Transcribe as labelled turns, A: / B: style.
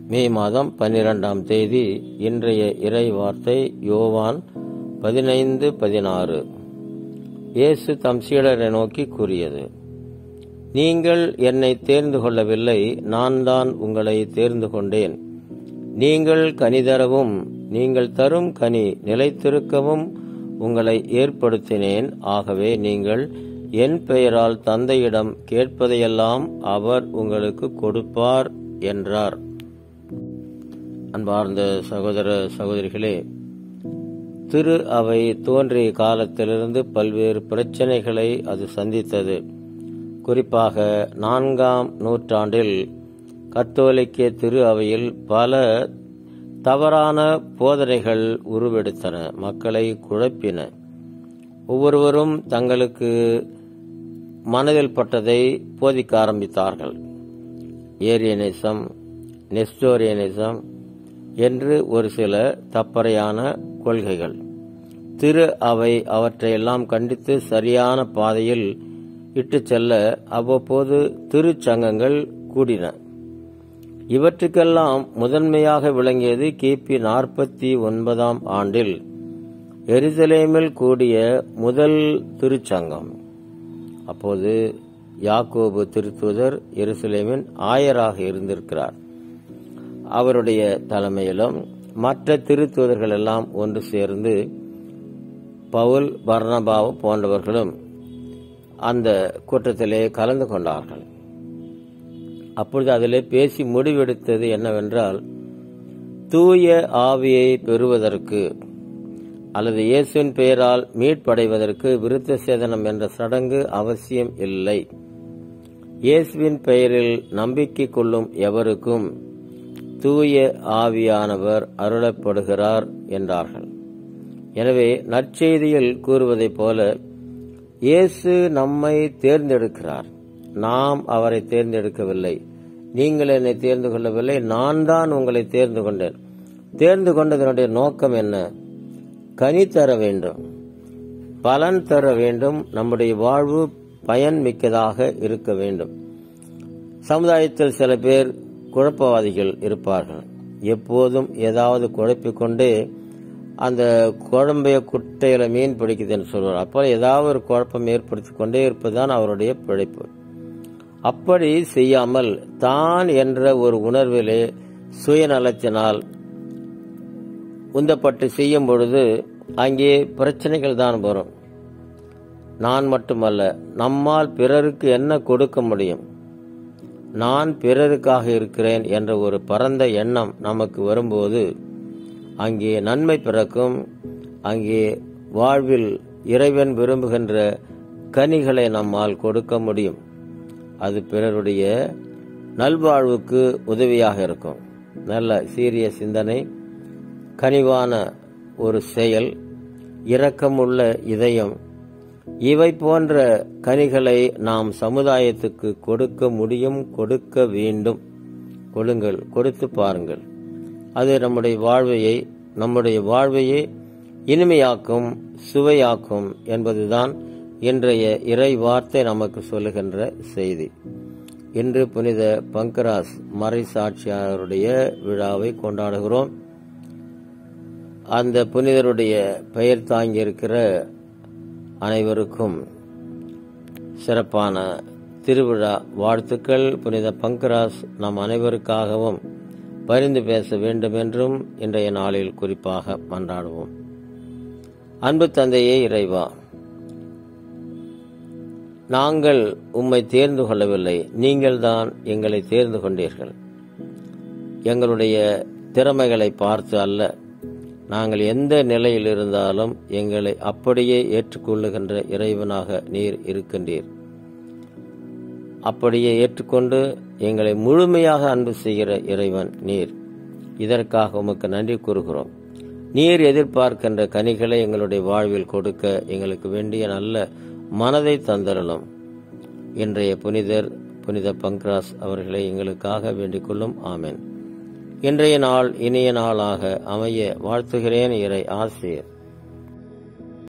A: மே மாதம் பன்னிரெண்டாம் தேதி இன்றைய இறை வார்த்தை யோவான் பதினைந்து பதினாறு இயேசு தம் சீடரை நோக்கி கூறியது நீங்கள் என்னை தேர்ந்து கொள்ளவில்லை நான் தான் உங்களை தேர்ந்து கொண்டேன் நீங்கள் கனி தரவும் நீங்கள் தரும் கனி நிலைத்திருக்கவும் உங்களை ஏற்படுத்தினேன் ஆகவே நீங்கள் என் பெயரால் தந்தையிடம் கேட்பதையெல்லாம் அவர் உங்களுக்கு கொடுப்பார் என்றார் அன்பார்ந்த சகோதர சகோதரிகளே திரு அவை தோன்றிய காலத்திலிருந்து பல்வேறு பிரச்சனைகளை அது சந்தித்தது குறிப்பாக நான்காம் நூற்றாண்டில் கத்தோலிக்க திரு அவையில் பல தவறான போதனைகள் உருவெடுத்தன மக்களை குழப்பின ஒவ்வொருவரும் தங்களுக்கு மனதில் பட்டதை போதிக்க ஆரம்பித்தார்கள் ஏரியனிசம் நெஸ்டோரியனிசம் என்று ஒரு சில தப்பறையான கொள்கைகள் திரு அவை அவற்றையெல்லாம் கண்டித்து சரியான பாதையில் இட்டுச் செல்ல அவ்வப்போது திருச்சங்கங்கள் கூடின இவற்றுக்கெல்லாம் முதன்மையாக விளங்கியது கிபி நாற்பத்தி ஒன்பதாம் ஆண்டில் எருசலேமில் கூடிய முதல் திருச்சங்கம் அப்போது யாக்கோபு திருத்துதர் எருசலேமின் ஆயராக இருந்திருக்கிறார் அவருடைய தலைமையிலும் மற்ற திருத்துதர்கள் எல்லாம் ஒன்று சேர்ந்து பவுல் பர்ணபாவு போன்றவர்களும் அந்த கூட்டத்திலே கலந்து கொண்டார்கள் அப்பொழுது அதிலே பேசி முடிவெடுத்தது என்னவென்றால் தூய ஆவியை பெறுவதற்கு அல்லது இயேசுவின் பெயரால் மீட்படைவதற்கு விருத்த சேதனம் என்ற சடங்கு அவசியம் இல்லை இயேசுவின் பெயரில் நம்பிக்கை கொள்ளும் எவருக்கும் தூய ஆவியானவர் அருளப்படுகிறார் என்றார்கள் எனவே நற்செய்தியில் கூறுவதைப் போல இயேசு நம்மை தேர்ந்தெடுக்கிறார் நாம் அவரை தேர்ந்தெடுக்கவில்லை நீங்கள் என்னை தேர்ந்து கொள்ளவில்லை நான் தான் உங்களை தேர்ந்து கொண்டேன் தேர்ந்து கொண்டதனுடைய நோக்கம் என்ன கனி தர வேண்டும் பலன் தர வேண்டும் நம்முடைய வாழ்வு பயன் மிக்கதாக இருக்க வேண்டும் சமுதாயத்தில் சில பேர் குழப்பவாதிகள் இருப்பார்கள் எப்போதும் ஏதாவது குழப்பிக்கொண்டே அந்த குழம்பைய குட்டையில மீன் பிடிக்குதுன்னு சொல்வார் அப்போ ஏதாவது ஒரு குழப்பம் ஏற்படுத்தி கொண்டே இருப்பதுதான் அவருடைய பிழைப்பு அப்படி செய்யாமல் தான் என்ற ஒரு உணர்விலே சுயநலத்தினால் உந்தப்பட்டு செய்யும் பொழுது அங்கே பிரச்சனைகள் தான் வரும் நான் மட்டுமல்ல நம்மால் பிறருக்கு என்ன கொடுக்க முடியும் நான் பிறருக்காக இருக்கிறேன் என்ற ஒரு பரந்த எண்ணம் நமக்கு வரும்போது அங்கே நன்மை பிறக்கும் அங்கே வாழ்வில் இறைவன் விரும்புகின்ற கனிகளை நம்மால் கொடுக்க முடியும் அது பிறருடைய நல்வாழ்வுக்கு உதவியாக இருக்கும் நல்ல சீரிய சிந்தனை கனிவான ஒரு செயல் இரக்கமுள்ள இதயம் இவை போன்ற கனிகளை நாம் சமுதாயத்துக்கு கொடுக்க முடியும் கொடுக்க வேண்டும் கொடுங்கள் கொடுத்து பாருங்கள் அது நம்முடைய வாழ்வையை நம்முடைய வாழ்வையே இனிமையாக்கும் சுவையாக்கும் என்பதுதான் இன்றைய இறை வார்த்தை நமக்கு சொல்லுகின்ற செய்தி இன்று புனித பங்கராஸ் மறை சாட்சியாளருடைய விழாவை கொண்டாடுகிறோம் அந்த புனிதருடைய பெயர் தாங்கியிருக்கிற அனைவருக்கும் சிறப்பான திருவிழா வாழ்த்துக்கள் புனித பங்கராஸ் நம் அனைவருக்காகவும் பரிந்து பேச வேண்டும் என்றும் இன்றைய நாளில் குறிப்பாக மன்றாடுவோம் அன்பு தந்தையே இறைவா நாங்கள் உம்மை தேர்ந்து கொள்ளவில்லை நீங்கள்தான் எங்களை தேர்ந்து கொண்டீர்கள் எங்களுடைய திறமைகளை பார்த்து அல்ல நாங்கள் எந்த நிலையில் இருந்தாலும் எங்களை அப்படியே ஏற்றுக்கொள்ளுகின்ற இறைவனாக நீர் இருக்கின்றீர் அப்படியே ஏற்றுக்கொண்டு எங்களை முழுமையாக அன்பு செய்கிற இறைவன் நீர் இதற்காக உமக்கு நன்றி கூறுகிறோம் நீர் எதிர்பார்க்கின்ற கனிகளை எங்களுடைய வாழ்வில் கொடுக்க எங்களுக்கு வேண்டிய நல்ல மனதை தந்தரலும் இன்றைய புனிதர் புனித பங்க்ராஸ் அவர்களை எங்களுக்காக வேண்டிக் கொள்ளும் ஆமென் இன்றைய நாள் இனிய நாளாக அமைய வாழ்த்துகிறேன் இறை ஆசிரியர்